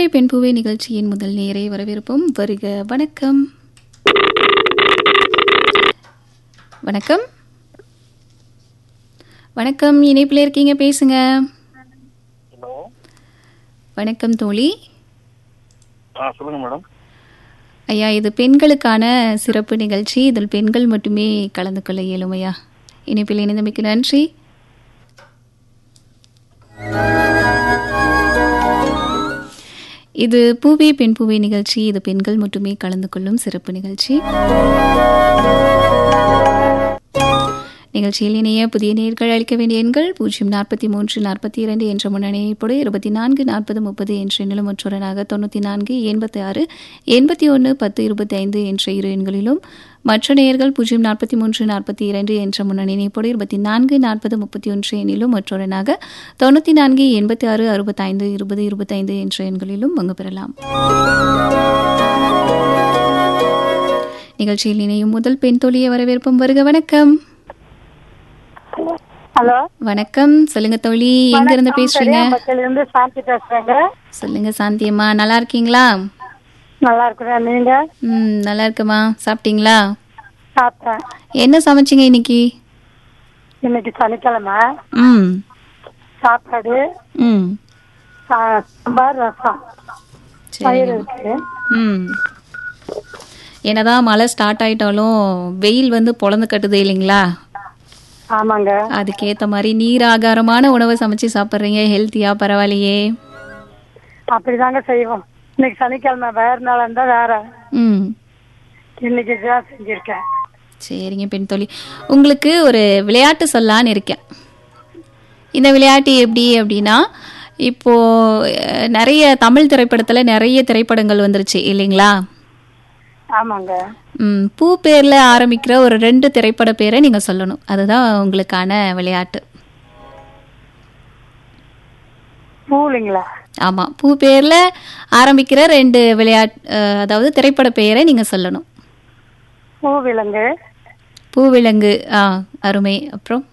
பூவே பெண் பூவே நிகழ்ச்சியின் முதல் நேரை வரவேற்போம் வருக வணக்கம் வணக்கம் வணக்கம் இணைப்பில் இருக்கீங்க பேசுங்க ஹலோ வணக்கம் தோழி ஆ சொல்லுங்க மேடம் ஐயா இது பெண்களுக்கான சிறப்பு நிகழ்ச்சி இதில் பெண்கள் மட்டுமே கலந்து கொள்ள இயலுமையா இணைப்பில் இணைந்தமைக்கு நன்றி இது பூவே பெண் பூவே நிகழ்ச்சி இது பெண்கள் மட்டுமே கலந்து கொள்ளும் சிறப்பு நிகழ்ச்சி நிகழ்ச்சியில் இணைய புதிய நேர்கள் அளிக்க வேண்டிய எண்கள் பூஜ்ஜியம் நாற்பத்தி மூன்று நாற்பத்தி இரண்டு என்ற முன்னணியைப்போடு இருபத்தி நான்கு நாற்பது முப்பது என்ற எண்ணிலும் மற்றொருவராக தொண்ணூற்றி நான்கு எண்பத்தி ஆறு எண்பத்தி ஒன்று பத்து இருபத்தி ஐந்து என்ற இரு எண்களிலும் மற்ற நேயர்கள் பூஜ்ஜியம் நாற்பத்தி மூன்று நாற்பத்தி இரண்டு என்ற முன்னணியைப்போடு இருபத்தி நான்கு நாற்பது முப்பத்தி ஒன்று எண்ணிலும் மற்றொருவராக தொண்ணூற்றி நான்கு எண்பத்தி ஆறு அறுபத்தைந்து இருபது இருபத்தைந்து என்ற எண்களிலும் பங்கு பெறலாம் நிகழ்ச்சியில் இணையும் முதல் பெண் தோழியை வரவேற்போம் வருக வணக்கம் ஹலோ வணக்கம் சொல்லுங்க தோழி எங்க இருந்து பேசுறீங்க இருந்து சாந்தி பேசுறேங்க சொல்லுங்க சாந்தியம்மா நல்லா இருக்கீங்களா நல்லா இருக்கிறேன் நீங்க ம் நல்லா இருக்கம்மா சாப்பிட்டீங்களா சாப்பிட்டேன் என்ன சமைச்சீங்க இன்னைக்கு இன்னைக்கு சனிக்கிழமை ம் சாப்பாடு ம் சா- சாம்பார் ரசம் பயிர் இருக்கு ம் என்னதான் மழை ஸ்டார்ட் ஆயிட்டாலும் வெயில் வந்து பொழந்து கட்டுது இல்லைங்களா ஆமாங்க அதுக்கேத்த மாதிரி நீர் ஆகாரமான உணவை சமைச்சு சாப்பிட்றீங்க ஹெல்த்தியா பரவாயில்லையே அப்படிதாங்க செய்வோம் இன்னைக்கு சனிக்கிழமை வேற நாள் இருந்தா வேற ம் இன்னைக்கு தான் செஞ்சிருக்கேன் சரிங்க பெண் தோழி உங்களுக்கு ஒரு விளையாட்டு சொல்லலான்னு இருக்கேன் இந்த விளையாட்டு எப்படி அப்படின்னா இப்போ அஹ், நிறைய தமிழ் திரைப்படத்துல நிறைய திரைப்படங்கள் வந்துருச்சு இல்லைங்களா ஆமாங்க ம், பூ பேர்ல ஆரம்பிக்கிற ஒரு ரெண்டு திரைப்பட பேரை நீங்க சொல்லணும் அதுதான் உங்களுக்கான விளையாட்டு பூலிங்களா ஆமா பூ பேர்ல ஆரம்பிக்கிற ரெண்டு விளையாட் அஹ், அதாவது திரைப்பட பெயரை நீங்க சொல்லணும் பூ விலங்கு பூவிலங்கு ஆ அருமை அப்புறம்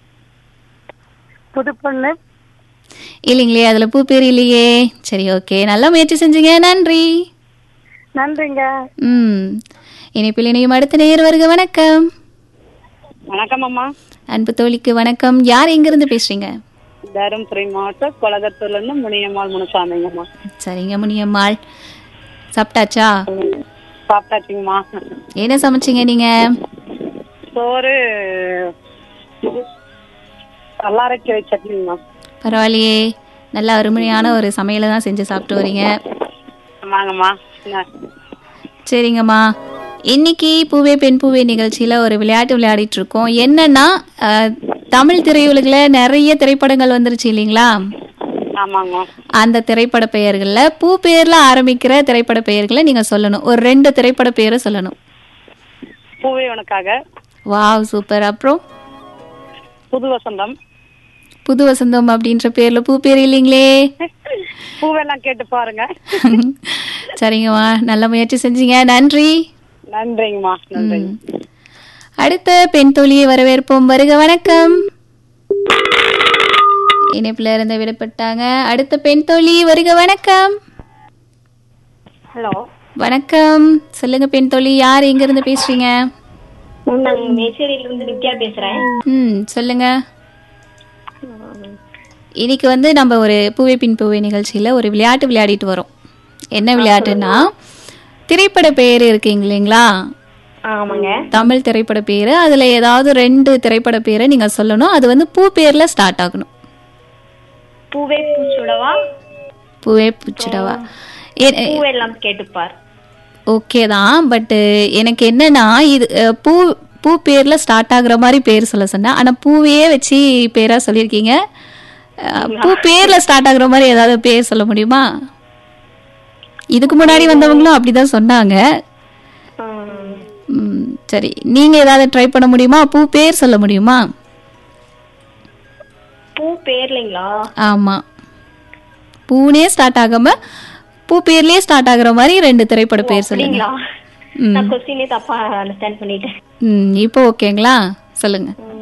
புது பொண்ணு இல்லைங்களே அதுல பூ பேர் இல்லையே சரி ஓகே நல்ல முயற்சி செஞ்சீங்க நன்றி நன்றிங்க ம் இணைப்பில் இணையும் அடுத்த நேர் வருக வணக்கம் வணக்கம் அம்மா அன்பு தோழிக்கு வணக்கம் யார் எங்கிருந்து பேசுறீங்க தருமபுரி மாவட்டம் கொலகத்தூர்ல இருந்து முனியம்மாள் முனுசாமிங்கம்மா சரிங்க முனியம்மாள் சாப்பிட்டாச்சா சாப்பிட்டாச்சுங்கம்மா என்ன சமைச்சீங்க நீங்க சோறு கல்லாரைக்கீரை சட்னிங்கம்மா பரவாயில்லையே நல்ல அருமையான ஒரு சமையலை தான் செஞ்சு சாப்பிட்டு வரீங்க ஆமாங்கம்மா என்ன? சரிங்கம்மா இன்னைக்கு பூவே பெண் பூவே நிகழ்ச்சியில ஒரு விளையாட்டு விளையாடிட்டு இருக்கோம் என்னன்னா அஹ், தமிழ் திரையுலகில் நிறைய திரைப்படங்கள் வந்துருச்சு இல்லைங்களா ஆமாங்க அந்த திரைப்பட பெயர்கள்ல பூ பேர்ல ஆரம்பிக்கிற திரைப்பட பெயர்களை நீங்க சொல்லணும் ஒரு ரெண்டு திரைப்பட பெயரை சொல்லணும் பூவே உனக்காக வாவ் சூப்பர் அப்புறம் புது வசந்தம் புது வசந்தம் அப்படின்ற பேர்ல பூ பேர் இல்லைங்களே பூவெல்லாம் கேட்டு பாருங்க சரிங்கம்மா நல்ல முயற்சி செஞ்சீங்க நன்றி நன்றிங்கம்மா நன்றிங்க அடுத்த பெண் தோழியை வரவேற்போம் வருக வணக்கம் இணைப்புல இருந்து விடப்பட்டாங்க அடுத்த பெண் தோழி வருக வணக்கம் ஹலோ வணக்கம் சொல்லுங்க பெண் தோழி யார் எங்க இருந்து பேசுறீங்க நான் மேச்சேரியில இருந்து வித்யா பேசுறேன் ம் சொல்லுங்க இன்னைக்கு வந்து நம்ம ஒரு பூவே பின் பூவே நிகழ்ச்சியில ஒரு விளையாட்டு விளையாடிட்டு வரோம் என்ன விளையாட்டுன்னா திரைப்பட பெயர் இருக்கீங்க இல்லைங்களா ஆமாங்க தமிழ் திரைப்பட பேரு அதுல ஏதாவது ரெண்டு திரைப்பட பேரை நீங்க சொல்லணும் அது வந்து பூ பேர்ல ஸ்டார்ட் ஆகணும் பூவே பூச்சுடவா பூவே பூச்சிடவா பூவெல்லாம் கேட்டுப்பார் ஓகே தான் பட் எனக்கு என்னன்னா இது அஹ், பூ பூ பேர்ல ஸ்டார்ட் ஆகுற மாதிரி பேர் சொல்ல சொன்னேன் ஆனா பூவையே வச்சு பேரா சொல்லியிருக்கீங்க அஹ், பூ பேர்ல ஸ்டார்ட் ஆகுற மாதிரி ஏதாவது பேர் சொல்ல முடியுமா இதுக்கு முன்னாடி வந்தவங்களும் அப்படிதான் சொன்னாங்க ம், சரி நீங்க ஏதாவது ட்ரை பண்ண முடியுமா பூ பேர் சொல்ல முடியுமா பூ பேர்லைங்களா ஆமா பூனே ஸ்டார்ட் ஆகாம பூ பேர்லயே ஸ்டார்ட் ஆகுற மாதிரி ரெண்டு திரைப்பட பேர் சொல்லுங்க அப்படிங்களா நான் கொஸ்டினே தப்பா அண்டர்ஸ்டாண்ட் பண்ணிட்டேன் ம் இப்போ ஓகேங்களா சொல்லுங்க ம்,